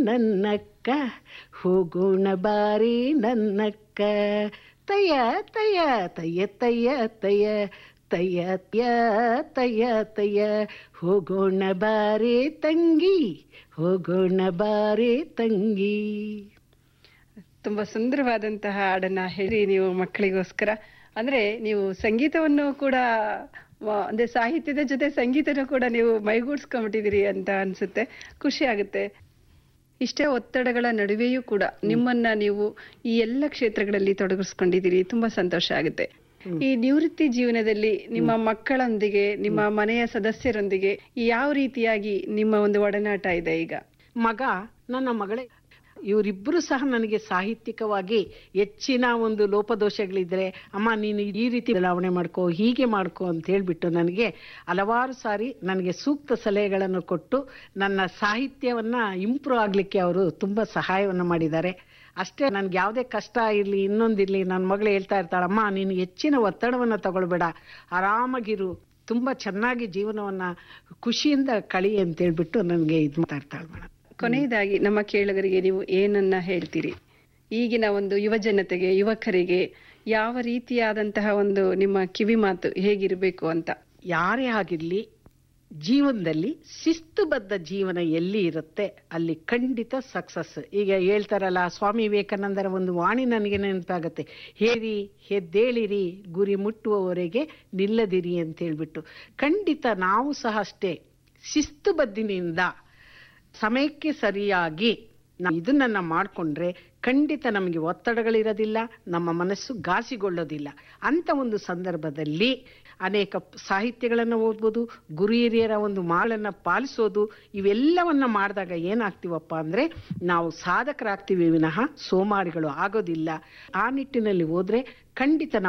ನನ್ನಕ್ಕ ಹೋಗೋಣ ಬಾರಿ ನನ್ನಕ್ಕ ತಯ ತಯ ತಯ ತಯ ತಯ ತಯ ತಯ ತಯ ತಯ ಹೋಗೋಣ ಬಾರಿ ತಂಗಿ ಹೋಗೋಣ ಬಾರಿ ತಂಗಿ ತುಂಬಾ ಸುಂದರವಾದಂತಹ ಹಾಡನ್ನ ಹೇಳಿ ನೀವು ಮಕ್ಕಳಿಗೋಸ್ಕರ ಅಂದ್ರೆ ನೀವು ಸಂಗೀತವನ್ನು ಕೂಡ ವ- ಅಂದ್ರೆ ಸಾಹಿತ್ಯದ ಜೊತೆ ಸಂಗೀತನೂ ಕೂಡ ನೀವು ಮೈಗೂಡಿಸ್ಕೊಂಡ್ಬಿಟ್ಟಿದ್ದೀರಿ ಅಂತ ಅನ್ಸುತ್ತೆ ಖುಷಿ ಆಗುತ್ತೆ ಇಷ್ಟೇ ಒತ್ತಡಗಳ ನಡುವೆಯೂ ಕೂಡ ನಿಮ್ಮನ್ನ ನೀವು ಈ ಎಲ್ಲ ಕ್ಷೇತ್ರಗಳಲ್ಲಿ ತೊಡಗಿಸ್ಕೊಂಡಿದ್ದೀರಿ ತುಂಬಾ ಸಂತೋಷ ಆಗುತ್ತೆ ಈ ನಿವೃತ್ತಿ ಜೀವನದಲ್ಲಿ ನಿಮ್ಮ ಮಕ್ಕಳೊಂದಿಗೆ ನಿಮ್ಮ ಮನೆಯ ಸದಸ್ಯರೊಂದಿಗೆ ಯಾವ ರೀತಿಯಾಗಿ ನಿಮ್ಮ ಒಂದು ಒಡನಾಟ ಇದೆ ಈಗ ಮಗ ನನ್ನ ಮಗಳೇ ಇವರಿಬ್ಬರು ಸಹ ನನಗೆ ಸಾಹಿತ್ಯಿಕವಾಗಿ ಹೆಚ್ಚಿನ ಒಂದು ಲೋಪದೋಷಗಳಿದ್ರೆ ಅಮ್ಮ ನೀನು ಈ ರೀತಿ ಬದಲಾವಣೆ ಮಾಡ್ಕೋ ಹೀಗೆ ಮಾಡ್ಕೋ ಅಂತ ಹೇಳ್ಬಿಟ್ಟು ನನಗೆ ಹಲವಾರು ಸಾರಿ ನನಗೆ ಸೂಕ್ತ ಸಲಹೆಗಳನ್ನು ಕೊಟ್ಟು ನನ್ನ ಸಾಹಿತ್ಯವನ್ನ ಇಂಪ್ರೂವ್ ಆಗ್ಲಿಕ್ಕೆ ಅವರು ತುಂಬಾ ಸಹಾಯವನ್ನು ಮಾಡಿದ್ದಾರೆ ಅಷ್ಟೇ ನನ್ಗೆ ಯಾವುದೇ ಕಷ್ಟ ಇರಲಿ ಇನ್ನೊಂದಿರಲಿ ನನ್ನ ಮಗಳು ಹೇಳ್ತಾ ಇರ್ತಾಳಮ್ಮ ನೀನು ಹೆಚ್ಚಿನ ಒತ್ತಡವನ್ನು ತಗೊಳ್ಬೇಡ ಆರಾಮಾಗಿರು ತುಂಬಾ ಚೆನ್ನಾಗಿ ಜೀವನವನ್ನ ಖುಷಿಯಿಂದ ಕಳಿ ಅಂತ ಹೇಳ್ಬಿಟ್ಟು ನನಗೆ ಇದು ಮಾಡ್ತಾ ಇರ್ತಾಳೆ ಮೇಡಮ್ ಕೊನೆಯದಾಗಿ ನಮ್ಮ ಕೇಳುಗರಿಗೆ ನೀವು ಏನನ್ನ ಹೇಳ್ತೀರಿ ಈಗಿನ ಒಂದು ಯುವ ಜನತೆಗೆ ಯುವಕರಿಗೆ ಯಾವ ರೀತಿಯಾದಂತಹ ಒಂದು ನಿಮ್ಮ ಕಿವಿ ಮಾತು ಹೇಗಿರಬೇಕು ಅಂತ ಯಾರೇ ಆಗಿರ್ಲಿ ಜೀವನದಲ್ಲಿ ಶಿಸ್ತುಬದ್ಧ ಜೀವನ ಎಲ್ಲಿ ಇರುತ್ತೆ ಅಲ್ಲಿ ಖಂಡಿತ ಸಕ್ಸಸ್ ಈಗ ಹೇಳ್ತಾರಲ್ಲ ಸ್ವಾಮಿ ವಿವೇಕಾನಂದರ ಒಂದು ವಾಣಿ ನನಗೆ ನೆನಪಾಗತ್ತೆ ಹೇರಿ ಎದ್ದೇಳಿರಿ ಗುರಿ ಮುಟ್ಟುವವರೆಗೆ ನಿಲ್ಲದಿರಿ ಅಂತ ಹೇಳ್ಬಿಟ್ಟು ಖಂಡಿತ ನಾವು ಸಹ ಅಷ್ಟೇ ಶಿಸ್ತುಬದ್ಧಿನಿಂದ ಸಮಯಕ್ಕೆ ಸರಿಯಾಗಿ ನಾವು ಇದನ್ನ ಮಾಡಿಕೊಂಡ್ರೆ ಖಂಡಿತ ನಮಗೆ ಒತ್ತಡಗಳಿರೋದಿಲ್ಲ ನಮ್ಮ ಮನಸ್ಸು ಘಾಸಿಗೊಳ್ಳೋದಿಲ್ಲ ಅಂತ ಒಂದು ಸಂದರ್ಭದಲ್ಲಿ ಅನೇಕ ಸಾಹಿತ್ಯಗಳನ್ನು ಓದ್ಬೋದು ಗುರು ಹಿರಿಯರ ಒಂದು ಮಾಳನ್ನು ಪಾಲಿಸೋದು ಇವೆಲ್ಲವನ್ನ ಮಾಡಿದಾಗ ಏನಾಗ್ತೀವಪ್ಪ ಅಂದ್ರೆ ನಾವು ಸಾಧಕರಾಗ್ತೀವಿ ವಿನಃ ಸೋಮಾರಿಗಳು ಆಗೋದಿಲ್ಲ ಆ ನಿಟ್ಟಿನಲ್ಲಿ ಹೋದ್ರೆ ಖಂಡಿತ ನಾವು